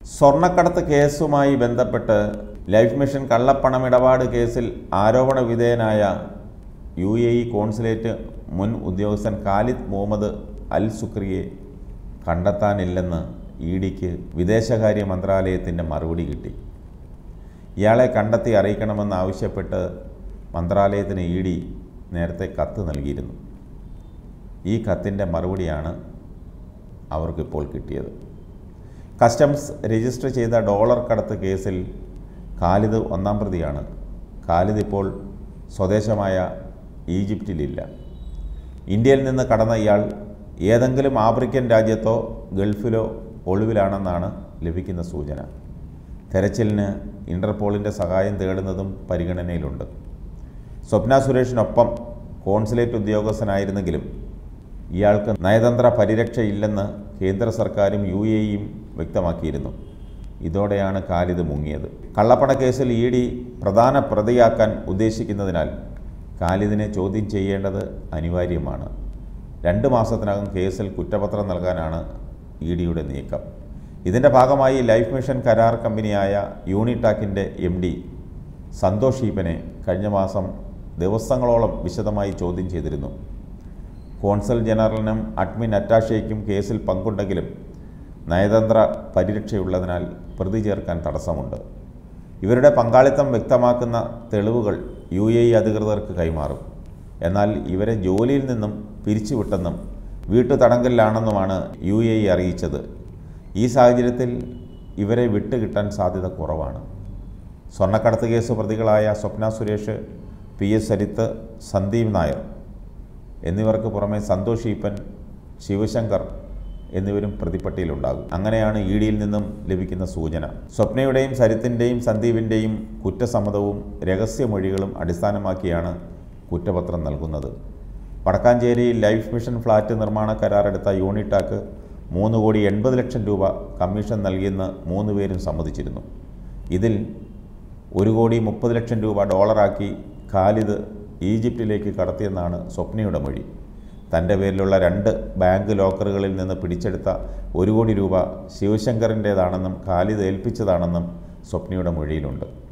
സ്വർണ്ണക്കടത്ത് കേസുമായി ബന്ധപ്പെട്ട് ലൈഫ് മിഷൻ കള്ളപ്പണമിടപാട് കേസിൽ ആരോപണ വിധേയനായ യു എ ഇ കോൺസുലേറ്റ് മുൻ ഉദ്യോഗസ്ഥൻ ഖാലിദ് മുഹമ്മദ് അൽ സുക്രിയെ കണ്ടെത്താനില്ലെന്ന് ഇ ഡിക്ക് വിദേശകാര്യ മന്ത്രാലയത്തിൻ്റെ മറുപടി കിട്ടി ഇയാളെ കണ്ടെത്തി അറിയിക്കണമെന്നാവശ്യപ്പെട്ട് മന്ത്രാലയത്തിന് ഇ ഡി നേരത്തെ കത്ത് നൽകിയിരുന്നു ഈ കത്തിൻ്റെ മറുപടിയാണ് അവർക്കിപ്പോൾ കിട്ടിയത് കസ്റ്റംസ് രജിസ്റ്റർ ചെയ്ത ഡോളർ കടത്ത് കേസിൽ ഖാലിദ് ഒന്നാം പ്രതിയാണ് ഖാലിദ് ഇപ്പോൾ സ്വദേശമായ ഈജിപ്തിലില്ല ഇന്ത്യയിൽ നിന്ന് കടന്ന ഇയാൾ ഏതെങ്കിലും ആഫ്രിക്കൻ രാജ്യത്തോ ഗൾഫിലോ ഒളിവിലാണെന്നാണ് ലഭിക്കുന്ന സൂചന തെരച്ചിലിന് ഇൻ്റർപോളിൻ്റെ സഹായം തേടുന്നതും പരിഗണനയിലുണ്ട് സ്വപ്ന സുരേഷിനൊപ്പം കോൺസുലേറ്റ് ഉദ്യോഗസ്ഥനായിരുന്നെങ്കിലും ഇയാൾക്ക് നയതന്ത്ര പരിരക്ഷയില്ലെന്ന് കേന്ദ്ര സർക്കാരും യു എ ഇയും വ്യക്തമാക്കിയിരുന്നു ഇതോടെയാണ് ഖാലിദ് മുങ്ങിയത് കള്ളപ്പണ കേസിൽ ഇ ഡി പ്രധാന പ്രതിയാക്കാൻ ഉദ്ദേശിക്കുന്നതിനാൽ ഖാലിദിനെ ചോദ്യം ചെയ്യേണ്ടത് അനിവാര്യമാണ് രണ്ട് മാസത്തിനകം കേസിൽ കുറ്റപത്രം നൽകാനാണ് ഇ ഡിയുടെ നീക്കം ഇതിൻ്റെ ഭാഗമായി ലൈഫ് മിഷൻ കരാർ കമ്പനിയായ യൂണിടാക്കിൻ്റെ എം ഡി സന്തോഷ് ഈപ്പനെ കഴിഞ്ഞ മാസം ദിവസങ്ങളോളം വിശദമായി ചോദ്യം ചെയ്തിരുന്നു കോൺസൽ ജനറലിനും അഡ്മിൻ അറ്റാഷയ്ക്കും കേസിൽ പങ്കുണ്ടെങ്കിലും നയതന്ത്ര പരിരക്ഷയുള്ളതിനാൽ പ്രതി ചേർക്കാൻ തടസ്സമുണ്ട് ഇവരുടെ പങ്കാളിത്തം വ്യക്തമാക്കുന്ന തെളിവുകൾ യു എ ഇ അധികൃതർക്ക് കൈമാറും എന്നാൽ ഇവരെ ജോലിയിൽ നിന്നും പിരിച്ചുവിട്ടെന്നും വീട്ടുതടങ്കലിലാണെന്നുമാണ് യു എ ഇ അറിയിച്ചത് ഈ സാഹചര്യത്തിൽ ഇവരെ വിട്ടുകിട്ടാൻ സാധ്യത കുറവാണ് സ്വർണ്ണക്കടത്ത് കേസ് പ്രതികളായ സ്വപ്ന സുരേഷ് പി എസ് സരിത്ത് സന്ദീപ് നായർ എന്നിവർക്ക് പുറമെ സന്തോഷ് ഈപ്പൻ ശിവശങ്കർ എന്നിവരും പ്രതിപ്പട്ടിയിലുണ്ടാകും അങ്ങനെയാണ് ഇ ഡിയിൽ നിന്നും ലഭിക്കുന്ന സൂചന സ്വപ്നയുടെയും സരിത്തിൻ്റെയും സന്ദീപിൻ്റെയും കുറ്റസമ്മതവും രഹസ്യമൊഴികളും അടിസ്ഥാനമാക്കിയാണ് കുറ്റപത്രം നൽകുന്നത് വടക്കാഞ്ചേരിയിൽ ലൈഫ് മിഷൻ ഫ്ലാറ്റ് നിർമ്മാണ കരാറെടുത്ത യൂണിടാക്ക് മൂന്ന് കോടി എൺപത് ലക്ഷം രൂപ കമ്മീഷൻ നൽകിയെന്ന് മൂന്ന് പേരും സമ്മതിച്ചിരുന്നു ഇതിൽ ഒരു കോടി മുപ്പത് ലക്ഷം രൂപ ഡോളറാക്കി ഖാലിദ് ഈജിപ്തിലേക്ക് കടത്തിയെന്നാണ് സ്വപ്നയുടെ മൊഴി തൻ്റെ പേരിലുള്ള രണ്ട് ബാങ്ക് ലോക്കറുകളിൽ നിന്ന് പിടിച്ചെടുത്ത ഒരു കോടി രൂപ ശിവശങ്കറിൻ്റേതാണെന്നും ഖാലിദ് ഏൽപ്പിച്ചതാണെന്നും സ്വപ്നയുടെ മൊഴിയിലുണ്ട്